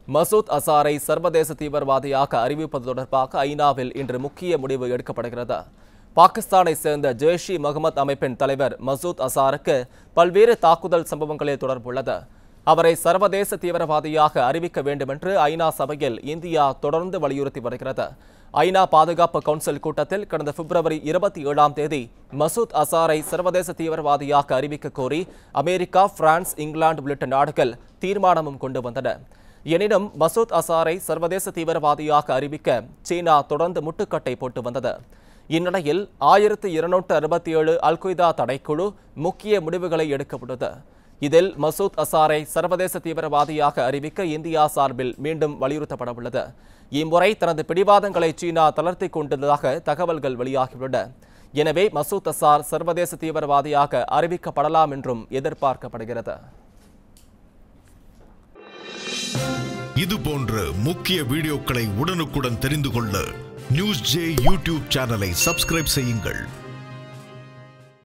மசூத் அசாரை சர்வதேச தீவிரவாதியாக அறிவிப்பது தொடர்பாக ஐநாவில் இன்று முக்கிய முடிவு எடுக்கப்படுகிறது பாகிஸ்தானை சேர்ந்த ஜெய்ஷ் இ முகமது அமைப்பின் தலைவர் மசூத் அசாருக்கு பல்வேறு தாக்குதல் சம்பவங்களில் தொடர்புள்ளது அவரை சர்வதேச தீவிரவாதியாக அறிவிக்க வேண்டுமென்று ஐநா சபையில் இந்தியா தொடர்ந்து வலியுறுத்தி வருகிறது ஐநா பாதுகாப்பு கவுன்சில் கூட்டத்தில் கடந்த பிப்ரவரி இருபத்தி ஏழாம் தேதி மசூத் அசாரை சர்வதேச தீவிரவாதியாக அறிவிக்க கோரி அமெரிக்கா பிரான்ஸ் இங்கிலாந்து உள்ளிட்ட நாடுகள் தீர்மானமும் கொண்டு வந்தன எனினும் மசூத் அசாரை சர்வதேச தீவிரவாதியாக அறிவிக்க சீனா தொடர்ந்து முட்டுக்கட்டை போட்டு வந்தது இந்நிலையில் ஆயிரத்து இருநூற்று அறுபத்தி ஏழு அல்கொய்தா தடைக்குழு முக்கிய முடிவுகளை எடுக்கப்பட்டது இதில் மசூத் அசாரை சர்வதேச தீவிரவாதியாக அறிவிக்க இந்தியா சார்பில் மீண்டும் வலியுறுத்தப்பட உள்ளது இம்முறை தனது பிடிவாதங்களை சீனா தளர்த்திக் கொண்டுள்ளதாக தகவல்கள் வெளியாகியுள்ளன எனவே மசூத் அசார் சர்வதேச தீவிரவாதியாக அறிவிக்கப்படலாம் என்றும் எதிர்பார்க்கப்படுகிறது இது போன்ற முக்கிய வீடியோக்களை உடனுக்குடன் தெரிந்து கொள்ள நியூஸ் ஜே யூடியூப் சேனலை சப்ஸ்கிரைப் செய்யுங்கள்